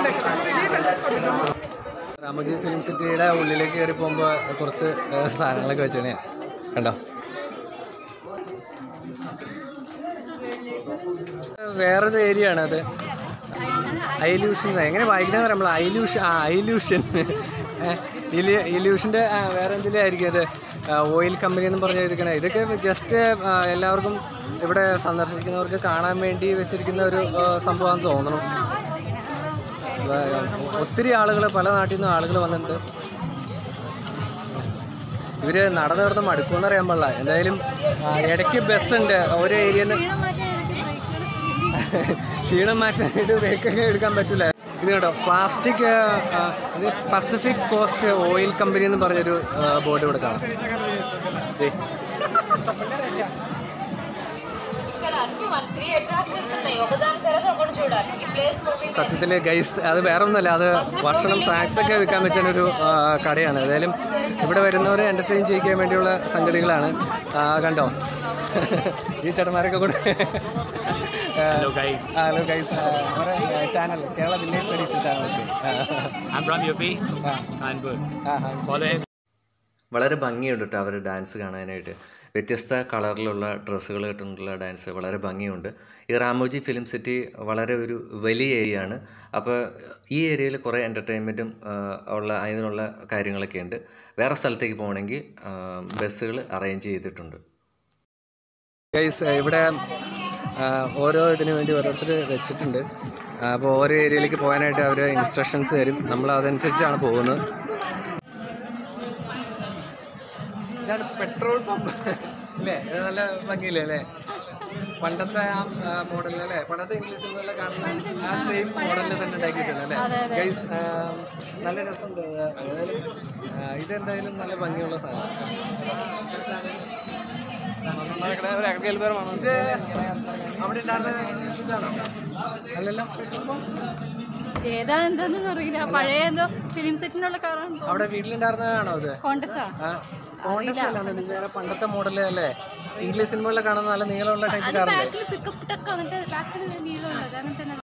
Ramoji film സിറ്റിയുടെ ഉള്ളിലേക്ക് കയറി പോകുമ്പോൾ കുറച്ച് ഏഹ്, സാധനങ്ങളൊക്കെ വെച്ചാണ് കണ്ടോ വേറൊരു ഏരിയ ആണ് അത് ഐലൂഷൻ എങ്ങനെ വായിക്കുന്നത് നമ്മൾ ഐലൂഷൻ ആ ഐലൂഷൻ ഇല്യൂഷൻ്റെ വേറെ എന്തെങ്കിലും ആയിരിക്കും അത് ഓയിൽ കമ്പനി എന്ന് പറഞ്ഞ് എഴുതിക്കണേ ഇതൊക്കെ ജസ്റ്റ് എല്ലാവർക്കും ഇവിടെ സന്ദർശിക്കുന്നവർക്ക് കാണാൻ വേണ്ടി വെച്ചിരിക്കുന്ന ഒരു ആ, സംഭവമാണെന്ന് തോന്നുന്നു ആ, ഒത്തിരി ആളുകൾ പല നാട്ടിൽ നിന്നും ആളുകൾ വന്നിട്ടുണ്ട് ഇവര് നടന്നു നടന്ന് മടുക്കുമെന്ന് അറിയാൻ പാടില്ല എന്തായാലും ആ, ഇടയ്ക്ക് ബസ് ഉണ്ട് ഓരോ ഏരിയയിൽ നിന്ന് ക്ഷീണം മാറ്റാനായിട്ട് ബ്രേക്കൊക്കെ എടുക്കാൻ പറ്റില്ല ഇത് കേട്ടോ പ്ലാസ്റ്റിക് ഇത് പസഫിക് കോസ്റ്റ് ഓയിൽ കമ്പനി എന്ന് പറഞ്ഞൊരു ബോർഡ് ഇവിടെ കാണാം ദേ. സത്യത്തിൽ ഗൈസ് അത് വേറെ ഒന്നുമല്ല അത് ഭക്ഷണം സ്നാക്സ് ഒക്കെ വിൽക്കാൻ പറ്റുന്ന ഒരു ആ, കടയാണ് ഏതായാലും ഇവിടെ വരുന്നവരെ എൻ്റർടൈൻ ചെയ്യിക്കാൻ വേണ്ടിയുള്ള സംഗതികളാണ് ആ, കണ്ടോ ഈ ചേട്ടന്മാരൊക്കെ കൂടെ hello guys hello guys channel Kerala village tradition channel I'm from UP, Kanpur. Follow him. വളരെ ഭംഗിയുണ്ട് കേട്ടോ അവർ ഡാൻസ് കാണാനായിട്ട് വ്യത്യസ്ത കളറിലുള്ള ഡ്രസ്സുകൾ ഇട്ടുള്ള ഡാൻസ് വളരെ ഭംഗിയുണ്ട് ഈ റാമോജി ഫിലിം സിറ്റി വളരെ ഒരു വലിയ ഏരിയ ആണ് അപ്പോൾ ഈ ഏരിയയിൽ കുറേ എൻ്റർടൈൻമെൻറ്റും ഉള്ള അതിനുള്ള കാര്യങ്ങളൊക്കെ ഉണ്ട് വേറെ സ്ഥലത്തേക്ക് പോകണമെങ്കിൽ ബസ്സുകൾ അറേഞ്ച് ചെയ്തിട്ടുണ്ട് ഗൈസ് ഇവിടെ ആ, ഓരോ ഇതിനു വേണ്ടി ഓരോരുത്തർ വെച്ചിട്ടുണ്ട് അപ്പോൾ ഓരോ ഏരിയയിലേക്ക് പോകാനായിട്ട് അവർ ഇൻസ്ട്രക്ഷൻസ് തരും നമ്മൾ അതനുസരിച്ചാണ് പോകുന്നത് ഇതാണ് പെട്രോൾ പമ്പ് അല്ലേ ഇത് നല്ല ഭംഗിയില്ലേ അല്ലേ പണ്ടത്തെ ആ മോഡലിൽ അല്ലേ പണ്ടത്തെ ഇംഗ്ലീഷ് സിനിമകളിൽ കാണുന്ന ആ സെയിം മോഡലിൽ തന്നെ ഉണ്ടാക്കി വെച്ചിട്ടുണ്ട് അല്ലേ ഗൈസ് നല്ല രസമുണ്ട് ഏതായാലും ആ, ഇതെന്തായാലും നല്ല ഭംഗിയുള്ള സാധനം ഇത് അവിടെ ഉണ്ടായിരുന്ന ഇതാണോ അല്ലല്ലോ ഏതാ എന്താണെന്ന് അറിയില്ല പഴയ എന്തോ ഫിലിം സെറ്റിനുള്ള കാറാണ് അവിടെ വീട്ടിലുണ്ടായിരുന്നതാണോ ഇത് കോണ്ടസാ ആ കോൺഗ്രസ് അല്ല ഇത് വേറെ പണ്ടത്തെ മോഡല് അല്ലേ ഇംഗ്ലീഷ് സിനിമകളിൽ കാണുന്ന നല്ല നീളമുള്ള ടൈപ്പ് കാറില്ലേ ബാക്കിൽ പിക്കപ്പ് ടക്ക് അങ്ങനത്തെ ബാക്കിൽ നീളമുള്ളത് അങ്ങനെ തന്നെ